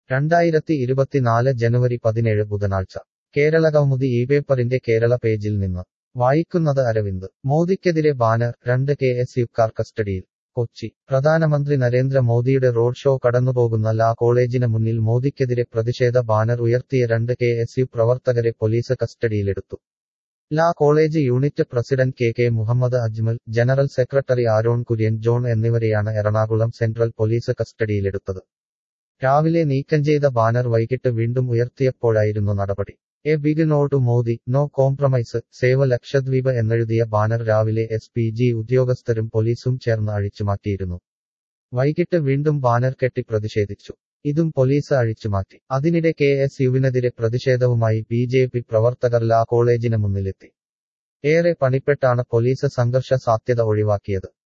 രണ്ടായിരത്തി ഇരുപത്തിനാല് ജനുവരി പതിനേഴ് ബുധനാഴ്ച കേരള കൗമുദി ഈ പേപ്പറിന്റെ കേരള പേജിൽ നിന്ന് വായിക്കുന്നത് അരവിന്ദ് മോദിക്കെതിരെ ബാനർ രണ്ട് കെ എസ് യുക്കാർ കസ്റ്റഡിയിൽ കൊച്ചി പ്രധാനമന്ത്രി നരേന്ദ്ര മോദിയുടെ റോഡ് ഷോ കടന്നുപോകുന്ന ലാ കോളേജിന് മുന്നിൽ മോദിക്കെതിരെ പ്രതിഷേധ ബാനർ ഉയർത്തിയ രണ്ട് കെ എസ് യു പ്രവർത്തകരെ പോലീസ് കസ്റ്റഡിയിലെടുത്തു law college unit president K K Muhammad Ajmal general secretary Aaron Kurian John എന്നിവരെയാണ് എറണാകുളം സെൻട്രൽ പോലീസ് കസ്റ്റഡിയിലെടുത്തത് രാവിലെ നീക്കം ചെയ്ത ബാനർ വൈകിട്ട് വീണ്ടും ഉയർത്തിയപ്പോഴായിരുന്നു നടപടി a big no to Modi no compromise save Lakshadweep എന്നെഴുതിയ ബാനർ രാവിലെ എസ് പി ജി ഉദ്യോഗസ്ഥരും പോലീസും ചേർന്ന് അഴിച്ചുമാറ്റിയിരുന്നു വൈകിട്ട് വീണ്ടും ബാനർ കെട്ടി പ്രതിഷേധിച്ചു ഇതും പോലീസ് അഴിച്ചുമാറ്റി അതിനിടെ കെ എസ് യുവിനെതിരെ പ്രതിഷേധവുമായി ബി ജെ പി പ്രവർത്തകർ ലാ കോളേജിന് മുന്നിലെത്തി ഏറെ പണിപ്പെട്ടാണ് പോലീസ് സംഘർഷ സാധ്യത ഒഴിവാക്കിയത്